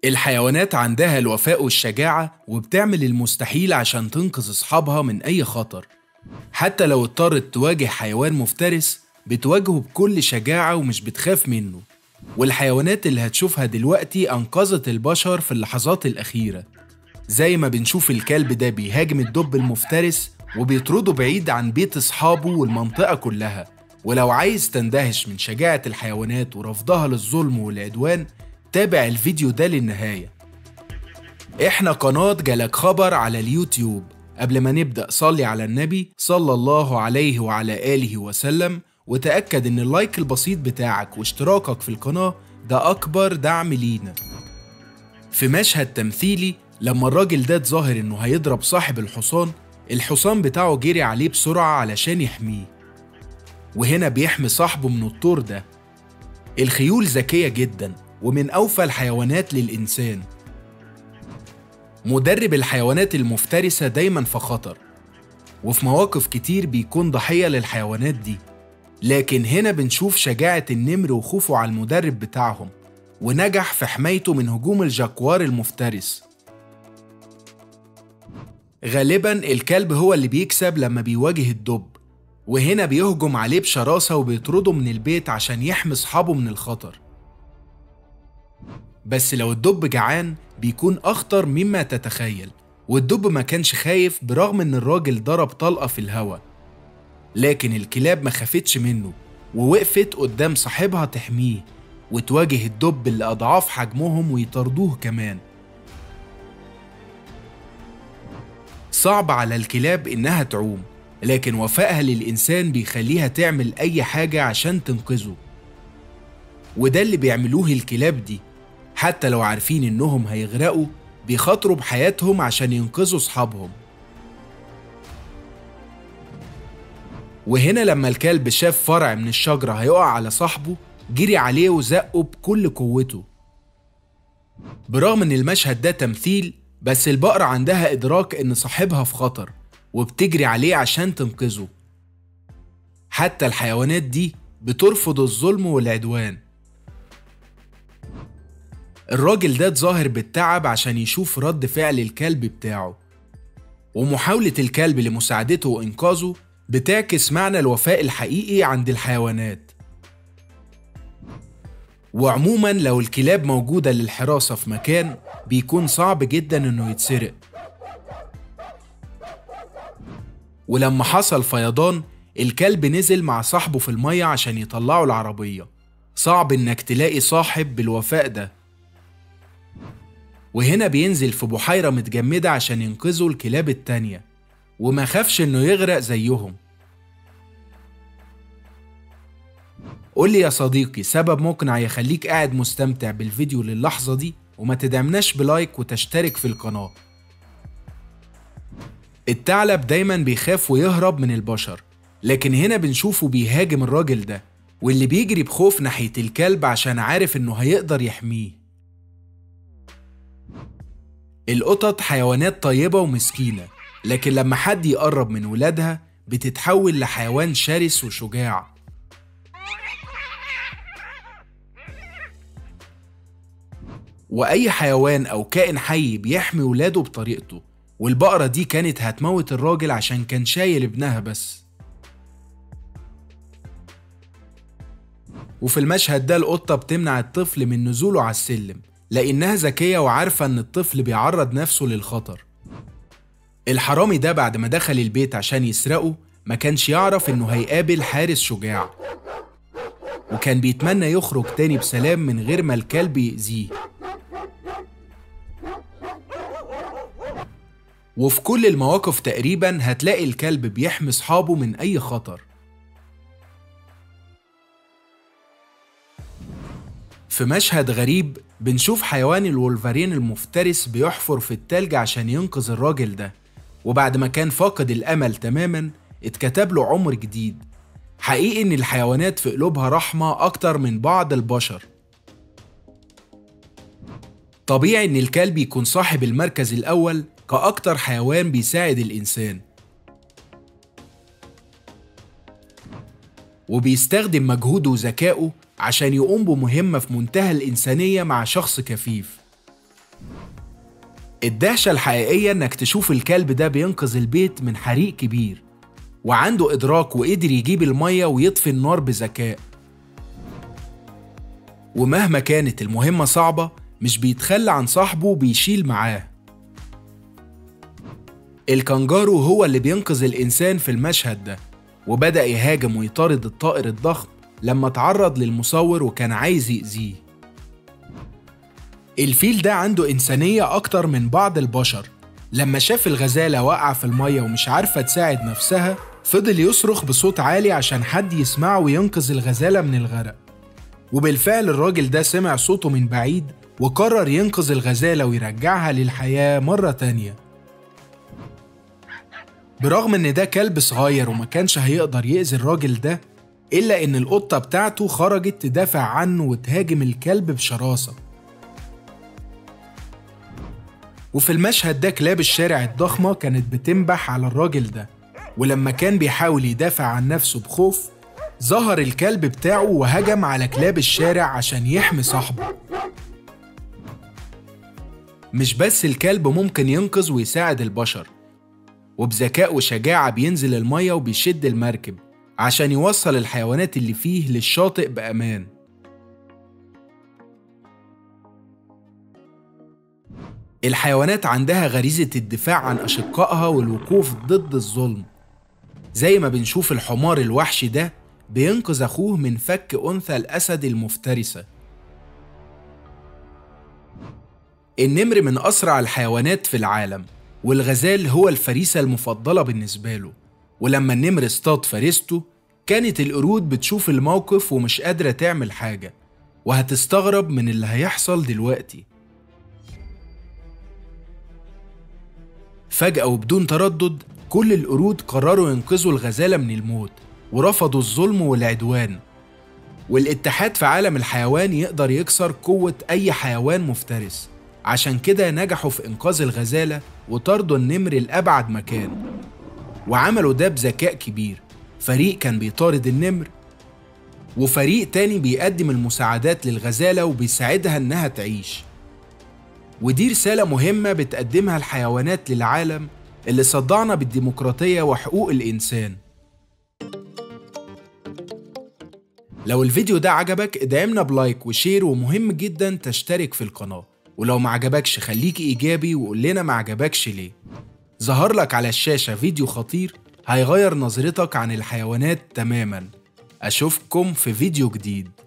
الحيوانات عندها الوفاء والشجاعة وبتعمل المستحيل عشان تنقذ أصحابها من أي خطر حتى لو اضطرت تواجه حيوان مفترس بتواجهه بكل شجاعة ومش بتخاف منه والحيوانات اللي هتشوفها دلوقتي أنقذت البشر في اللحظات الأخيرة زي ما بنشوف الكلب ده بيهاجم الدب المفترس وبيطرده بعيد عن بيت أصحابه والمنطقة كلها ولو عايز تندهش من شجاعة الحيوانات ورفضها للظلم والعدوان تابع الفيديو ده للنهاية احنا قناة جالك خبر على اليوتيوب قبل ما نبدأ صلي على النبي صلى الله عليه وعلى آله وسلم وتأكد إن اللايك البسيط بتاعك واشتراكك في القناة ده أكبر دعم لينا في مشهد تمثيلي لما الراجل ده اتظاهر إنه هيضرب صاحب الحصان الحصان بتاعه جري عليه بسرعة علشان يحميه وهنا بيحمي صاحبه من الطور ده الخيول ذكية جدا ومن أوفى الحيوانات للإنسان مدرب الحيوانات المفترسة دايما في خطر وفي مواقف كتير بيكون ضحية للحيوانات دي لكن هنا بنشوف شجاعة النمر وخوفه على المدرب بتاعهم ونجح في حمايته من هجوم الجاكوار المفترس غالبا الكلب هو اللي بيكسب لما بيواجه الدب وهنا بيهجم عليه بشراسة وبيطرده من البيت عشان يحمي أصحابه من الخطر بس لو الدب جعان بيكون أخطر مما تتخيل والدب ما كانش خايف برغم إن الراجل ضرب طلقة في الهوا لكن الكلاب ما خافتش منه ووقفت قدام صاحبها تحميه وتواجه الدب اللي أضعاف حجمهم ويطردوه كمان صعب على الكلاب إنها تعوم لكن وفائها للإنسان بيخليها تعمل أي حاجة عشان تنقذه وده اللي بيعملوه الكلاب دي حتى لو عارفين إنهم هيغرقوا بيخاطروا بحياتهم عشان ينقذوا أصحابهم وهنا لما الكلب شاف فرع من الشجرة هيقع على صاحبه جري عليه وزقه بكل قوته برغم ان المشهد ده تمثيل بس البقرة عندها إدراك إن صاحبها في خطر وبتجري عليه عشان تنقذه حتى الحيوانات دي بترفض الظلم والعدوان الراجل ده اتظاهر بالتعب عشان يشوف رد فعل الكلب بتاعه ومحاولة الكلب لمساعدته وإنقاذه بتعكس معنى الوفاء الحقيقي عند الحيوانات وعموما لو الكلاب موجودة للحراسة في مكان بيكون صعب جدا انه يتسرق ولما حصل فيضان الكلب نزل مع صاحبه في المية عشان يطلعوا العربية صعب انك تلاقي صاحب بالوفاء ده وهنا بينزل في بحيرة متجمدة عشان ينقذوا الكلاب التانية وما خافش انه يغرق زيهم قول لي يا صديقي سبب مقنع يخليك قاعد مستمتع بالفيديو للحظة دي وما تدعمناش بلايك وتشترك في القناة الثعلب دايما بيخاف ويهرب من البشر لكن هنا بنشوفه بيهاجم الراجل ده واللي بيجري بخوف ناحية الكلب عشان عارف انه هيقدر يحميه القطط حيوانات طيبة ومسكينة لكن لما حد يقرب من ولادها بتتحول لحيوان شرس وشجاع وأي حيوان أو كائن حي بيحمي ولاده بطريقته والبقرة دي كانت هتموت الراجل عشان كان شايل ابنها بس وفي المشهد ده القطة بتمنع الطفل من نزوله على السلم لأنها ذكية وعارفة إن الطفل بيعرض نفسه للخطر الحرامي ده بعد ما دخل البيت عشان يسرقه ما كانش يعرف إنه هيقابل حارس شجاع وكان بيتمنى يخرج تاني بسلام من غير ما الكلب يأذيه وفي كل المواقف تقريبا هتلاقي الكلب بيحمي صحابه من أي خطر في مشهد غريب بنشوف حيوان الولفرين المفترس بيحفر في التلج عشان ينقذ الراجل ده وبعد ما كان فاقد الأمل تماما اتكتب له عمر جديد حقيقي إن الحيوانات في قلوبها رحمة أكتر من بعض البشر طبيعي إن الكلب يكون صاحب المركز الأول كأكتر حيوان بيساعد الإنسان وبيستخدم مجهوده وذكائه عشان يقوم بمهمة في منتهى الإنسانية مع شخص كفيف الدهشة الحقيقية إنك تشوف الكلب ده بينقذ البيت من حريق كبير وعنده إدراك وقدر يجيب المية ويطفي النار بذكاء ومهما كانت المهمة صعبة مش بيتخلى عن صاحبه وبيشيل معاه الكنجارو هو اللي بينقذ الإنسان في المشهد ده وبدأ يهاجم ويطارد الطائر الضخم لما تعرض للمصور وكان عايز يأذيه الفيل ده عنده إنسانية أكتر من بعض البشر لما شاف الغزالة واقعة في المية ومش عارفة تساعد نفسها فضل يصرخ بصوت عالي عشان حد يسمعه وينقذ الغزالة من الغرق وبالفعل الراجل ده سمع صوته من بعيد وقرر ينقذ الغزالة ويرجعها للحياة مرة تانية برغم ان ده كلب صغير وما كانش هيقدر يأذي الراجل ده إلا إن القطة بتاعته خرجت تدافع عنه وتهاجم الكلب بشراسة وفي المشهد ده كلاب الشارع الضخمة كانت بتنبح على الراجل ده ولما كان بيحاول يدافع عن نفسه بخوف ظهر الكلب بتاعه وهجم على كلاب الشارع عشان يحمي صاحبه مش بس الكلب ممكن ينقذ ويساعد البشر وبذكاء وشجاعة بينزل المية وبيشد المركب عشان يوصل الحيوانات اللي فيه للشاطئ بأمان الحيوانات عندها غريزة الدفاع عن أشقائها والوقوف ضد الظلم زي ما بنشوف الحمار الوحشي ده بينقذ أخوه من فك أنثى الأسد المفترسة النمر من أسرع الحيوانات في العالم والغزال هو الفريسة المفضلة بالنسبة له ولما النمر اصطاد فريسته كانت القرود بتشوف الموقف ومش قادرة تعمل حاجة وهتستغرب من اللي هيحصل دلوقتي فجأة وبدون تردد كل القرود قرروا ينقذوا الغزالة من الموت ورفضوا الظلم والعدوان والاتحاد في عالم الحيوان يقدر يكسر قوة أي حيوان مفترس عشان كده نجحوا في إنقاذ الغزالة وطردوا النمر لأبعد مكان وعملوا ده بذكاء كبير فريق كان بيطارد النمر وفريق تاني بيقدم المساعدات للغزالة وبيساعدها إنها تعيش ودي رسالة مهمة بتقدمها الحيوانات للعالم اللي صدعنا بالديمقراطية وحقوق الإنسان لو الفيديو ده عجبك ادعمنا بلايك وشير ومهم جدا تشترك في القناة ولو ما عجبكش خليك إيجابي وقول لنا ما عجبكش ليه ظهر لك على الشاشة فيديو خطير هيغير نظرتك عن الحيوانات تماما أشوفكم في فيديو جديد